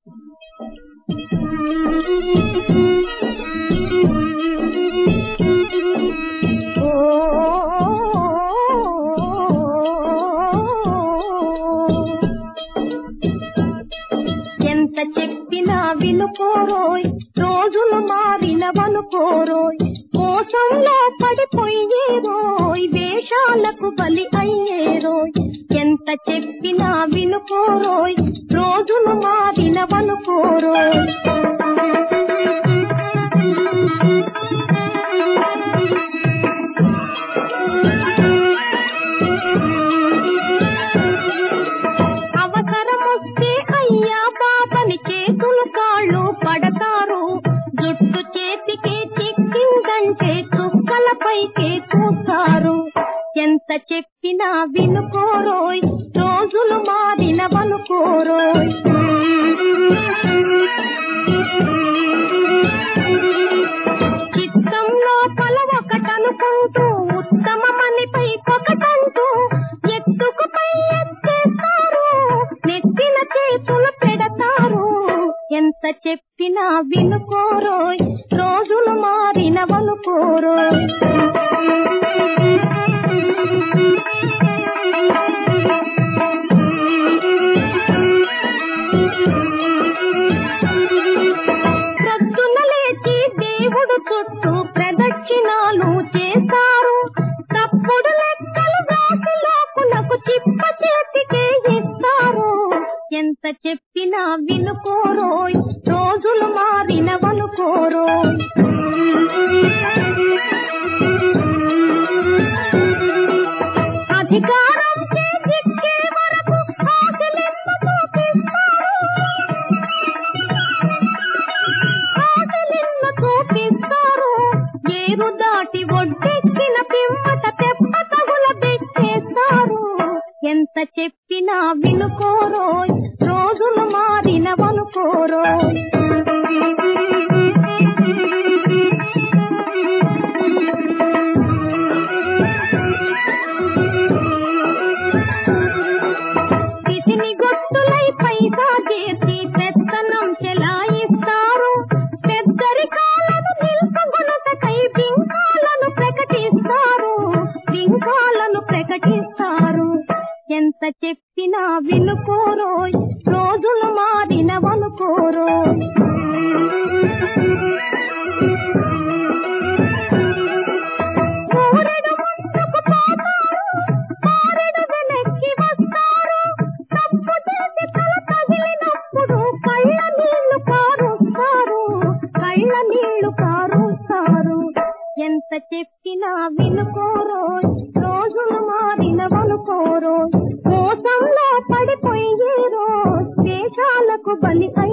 ఎంత చెప్పినా వినుకోరోయ్ రోజులు మారినవనుకోరోయ్ మోసంలో పడిపోయేరోయ్ వేషాలకు బలి అయ్యేరోయ్ ఎంత చెప్పినా వినుకోరోయ్ రోజులు మారినవనుకోరోయ్ అవసరమొస్తే అయ్యా పాపని చేతులు కాళ్ళు పడతారు జుట్టు చేతికి చిక్కిందంటే చుక్కలపైకే చూస్తారు ఎంత చెప్పినా వినుకోరోయ్ రోజులు మారినవనుకోరోయ్ చిత్తంలో పల ఒకటనుకుంటూ ఉత్తమమని పై ఒకటంటూ ఎత్తుకు పై ఎత్తేస్తారు నెత్తిన చేతులు పెడతారు ఎంత చెప్పినా వినుకోరోయ్ రోజులు మారినవనుకోరోయ్ ప్రొద్దున లేచి దేవుడు చుట్టూ ప్రదక్షిణాలు చేస్తారు తప్పుడు లెక్కలు రాసి లోకులకు చిప్ప చేతికే ఇస్తారు ఎంత చెప్పినా వినుకోరోయ్ రోజులు మారినవనుకోరోయ్ అధికారం చేజిక్కే వరకు ఆశలెన్ను చూపిస్తారు ఆశలెన్ను చూపిస్తారు ఏరు దాటి ఒడ్డెక్కిన పిమ్మట తెప్ప తగుల పెట్టేస్తారు ఎంత చెప్పినా వినుకోరోయ్ రోజులు మారినవనుకోరోయ్ పిసిని గొట్టులై పైసా చేసి పెత్తనం చెలాయిస్తారు పెద్దరికాలను నిలుపుకొనుటకై బింకాలను ప్రకటిస్తారు బింకాలను ప్రకటిస్తారు ఎంత చెప్పినా వినుకోరోయ్ రోజులు మారినవనుకోరోయ్ ఊరెడు ముందుకు పోతారు పారెడు వెనక్కి వస్తారు తప్పు చేసి తల తగిలినప్పుడు కళ్ళ నీళ్లు కారుస్తారు కళ్ళ నీళ్లు కారుస్తారు ఎంత చెప్పినా వినుకోరోయ్ రోజులు మారినవనుకోరోయ్ మోసంలో పడిపోయేరో దేశాలకు బలి అయ్యారు